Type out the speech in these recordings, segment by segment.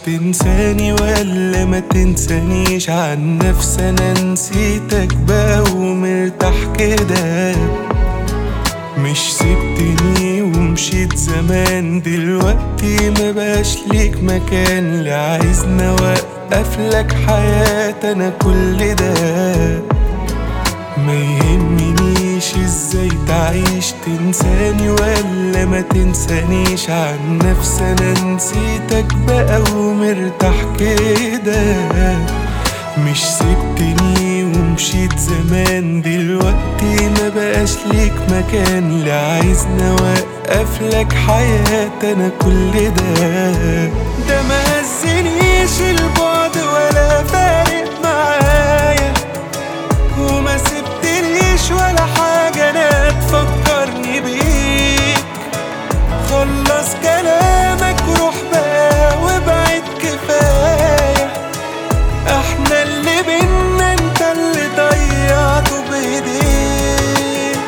تنساني ولا ما تنسانيش عن نفسي انا نسيتك بقى ومرتاح كده مش سبتني ومشيت زمان دلوقتي ما بقاش ليك مكان لا عايزني اوقف لك حياتي انا كل ده ما يهمنيش ازاي تعيش تنساني ولا ما تنسانيش عن نفسي انا نسيتك بقى ومرتاح كده مش سبتني ومشيت زمان دلوقتي ما بقاش ليك مكان لا عايزني اوقف لك حياتي انا كل ده ده ما هزنيش البعد ولا فارق معايا وما سبتنيش ولا حاجة أنا تفكرني بيك خلص كلامك وروح بقى وابعد كفاية احنا اللي بينا انت اللي ضيعته بايديك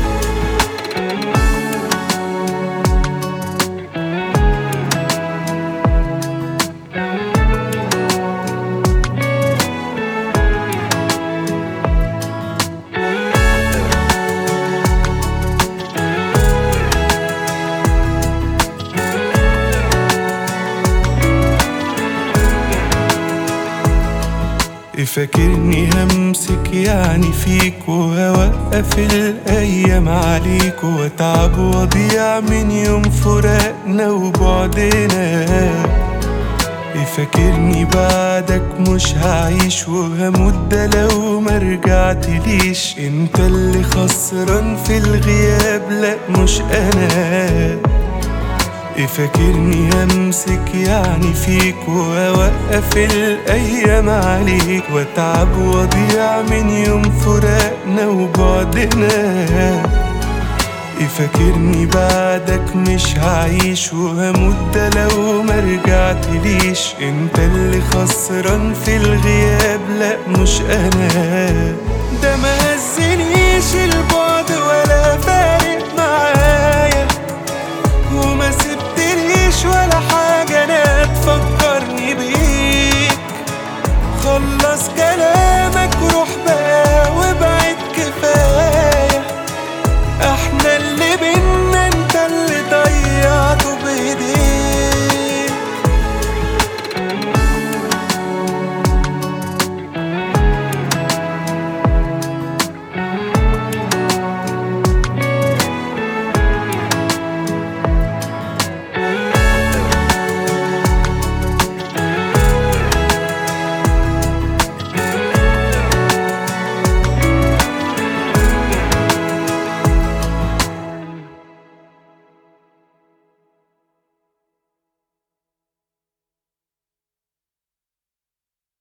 فاكرني همسك يعني فيك وهوقف الأيام عليك وأتعب وأضيع من يوم فراقنا وبعدنا فاكرني بعدك مش هعيش وهموت ده لو ما رجعتليش انت اللي خسران في الغياب لا مش انا فاكرني همسك يعني فيك واوقف الايام عليك واتعب واضيع من يوم فراقنا وبعدنا فاكرني بعدك مش هعيش وهموت ده لو ما رجعتليش انت اللي خسران في الغياب لا مش انا ده ما هزنيش البعد ولا فارق معايا وما سبتنيش ولا حاجة أنا تفكرني بيك خلص كلام